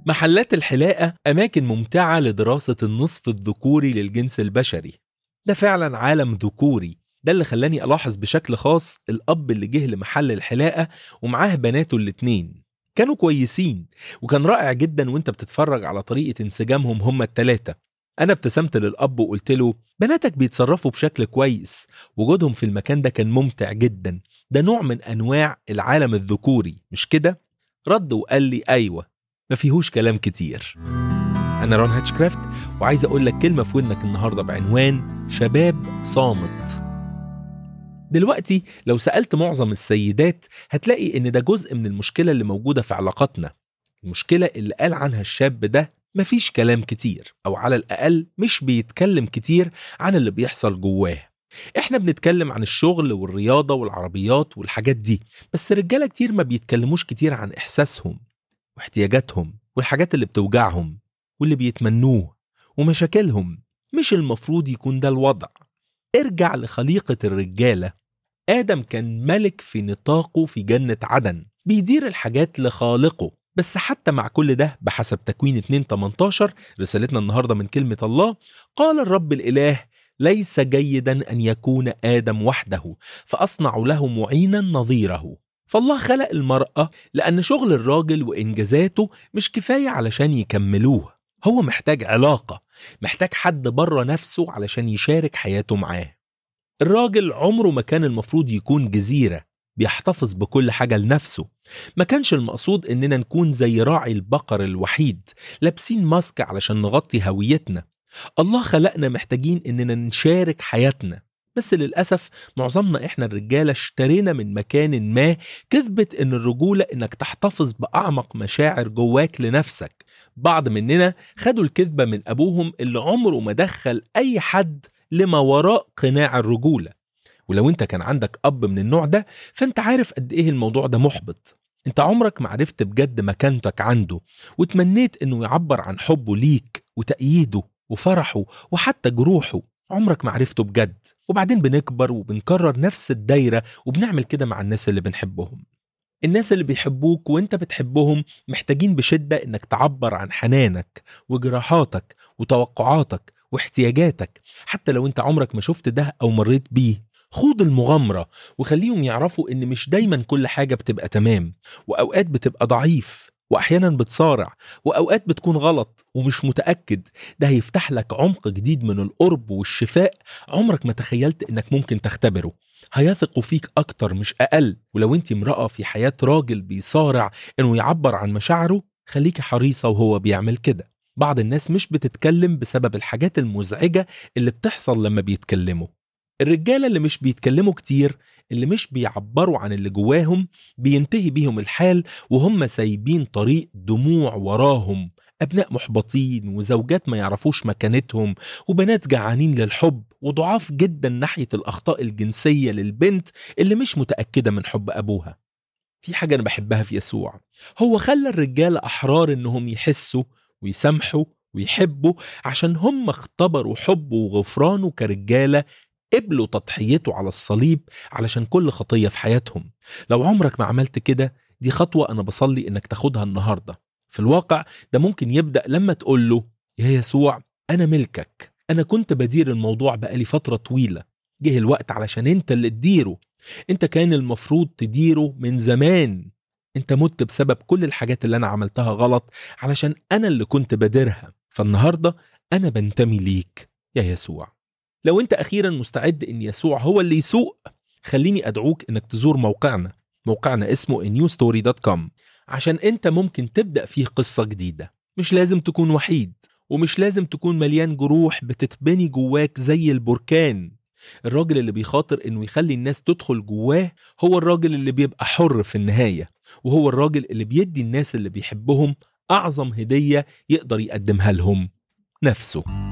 محلات الحلاقة أماكن ممتعة لدراسة النصف الذكوري للجنس البشري ده فعلا عالم ذكوري ده اللي خلاني ألاحظ بشكل خاص الأب اللي جه لمحل الحلاقة ومعاه بناته الاتنين كانوا كويسين وكان رائع جدا وانت بتتفرج على طريقة انسجامهم هما التلاتة أنا ابتسمت للأب وقلت له بناتك بيتصرفوا بشكل كويس وجودهم في المكان ده كان ممتع جدا ده نوع من أنواع العالم الذكوري مش كده؟ رد وقال لي أيوة ما فيهوش كلام كتير أنا رون هاتشكرافت وعايز أقول لك كلمة في ودنك النهاردة بعنوان شباب صامت دلوقتي لو سألت معظم السيدات هتلاقي إن ده جزء من المشكلة اللي موجودة في علاقاتنا المشكلة اللي قال عنها الشاب ده مفيش كلام كتير أو على الأقل مش بيتكلم كتير عن اللي بيحصل جواه احنا بنتكلم عن الشغل والرياضة والعربيات والحاجات دي بس رجالة كتير ما بيتكلموش كتير عن إحساسهم واحتياجاتهم والحاجات اللي بتوجعهم واللي بيتمنوه ومشاكلهم مش المفروض يكون ده الوضع ارجع لخليقة الرجالة آدم كان ملك في نطاقه في جنة عدن بيدير الحاجات لخالقه بس حتى مع كل ده بحسب تكوين 2.18 رسالتنا النهاردة من كلمة الله قال الرب الإله ليس جيدا أن يكون آدم وحده فأصنع له معينا نظيره فالله خلق المرأة لأن شغل الراجل وإنجازاته مش كفاية علشان يكملوه هو محتاج علاقة محتاج حد بره نفسه علشان يشارك حياته معاه الراجل عمره ما كان المفروض يكون جزيرة بيحتفظ بكل حاجة لنفسه ما كانش المقصود إننا نكون زي راعي البقر الوحيد لابسين ماسك علشان نغطي هويتنا الله خلقنا محتاجين إننا نشارك حياتنا بس للأسف معظمنا إحنا الرجالة اشترينا من مكان ما كذبة إن الرجولة إنك تحتفظ بأعمق مشاعر جواك لنفسك بعض مننا خدوا الكذبة من أبوهم اللي عمره ما دخل أي حد لما وراء قناع الرجولة ولو انت كان عندك أب من النوع ده فانت عارف قد إيه الموضوع ده محبط انت عمرك ما عرفت بجد مكانتك عنده وتمنيت انه يعبر عن حبه ليك وتأييده وفرحه وحتى جروحه عمرك ما عرفته بجد وبعدين بنكبر وبنكرر نفس الدايرة وبنعمل كده مع الناس اللي بنحبهم الناس اللي بيحبوك وانت بتحبهم محتاجين بشدة انك تعبر عن حنانك وجراحاتك وتوقعاتك واحتياجاتك حتى لو انت عمرك ما شفت ده او مريت بيه خوض المغامرة وخليهم يعرفوا ان مش دايما كل حاجة بتبقى تمام واوقات بتبقى ضعيف واحيانا بتصارع واوقات بتكون غلط ومش متاكد ده هيفتح لك عمق جديد من القرب والشفاء عمرك ما تخيلت انك ممكن تختبره هيثقوا فيك اكتر مش اقل ولو انت امراه في حياه راجل بيصارع انه يعبر عن مشاعره خليكي حريصه وهو بيعمل كده بعض الناس مش بتتكلم بسبب الحاجات المزعجه اللي بتحصل لما بيتكلموا الرجاله اللي مش بيتكلموا كتير اللي مش بيعبروا عن اللي جواهم بينتهي بيهم الحال وهم سايبين طريق دموع وراهم أبناء محبطين وزوجات ما يعرفوش مكانتهم وبنات جعانين للحب وضعاف جدا ناحية الأخطاء الجنسية للبنت اللي مش متأكدة من حب أبوها في حاجة أنا بحبها في يسوع هو خلى الرجالة أحرار إنهم يحسوا ويسامحوا ويحبوا عشان هم اختبروا حبه وغفرانه كرجالة قبلوا تضحيته على الصليب علشان كل خطية في حياتهم لو عمرك ما عملت كده دي خطوة أنا بصلي إنك تاخدها النهاردة في الواقع ده ممكن يبدأ لما تقول له يا يسوع أنا ملكك أنا كنت بدير الموضوع بقالي فترة طويلة جه الوقت علشان أنت اللي تديره أنت كان المفروض تديره من زمان أنت مت بسبب كل الحاجات اللي أنا عملتها غلط علشان أنا اللي كنت بديرها فالنهاردة أنا بنتمي ليك يا يسوع لو انت اخيرا مستعد ان يسوع هو اللي يسوق خليني ادعوك انك تزور موقعنا موقعنا اسمه newstory.com عشان انت ممكن تبدا فيه قصه جديده مش لازم تكون وحيد ومش لازم تكون مليان جروح بتتبني جواك زي البركان الراجل اللي بيخاطر انه يخلي الناس تدخل جواه هو الراجل اللي بيبقى حر في النهايه وهو الراجل اللي بيدي الناس اللي بيحبهم اعظم هديه يقدر يقدمها لهم نفسه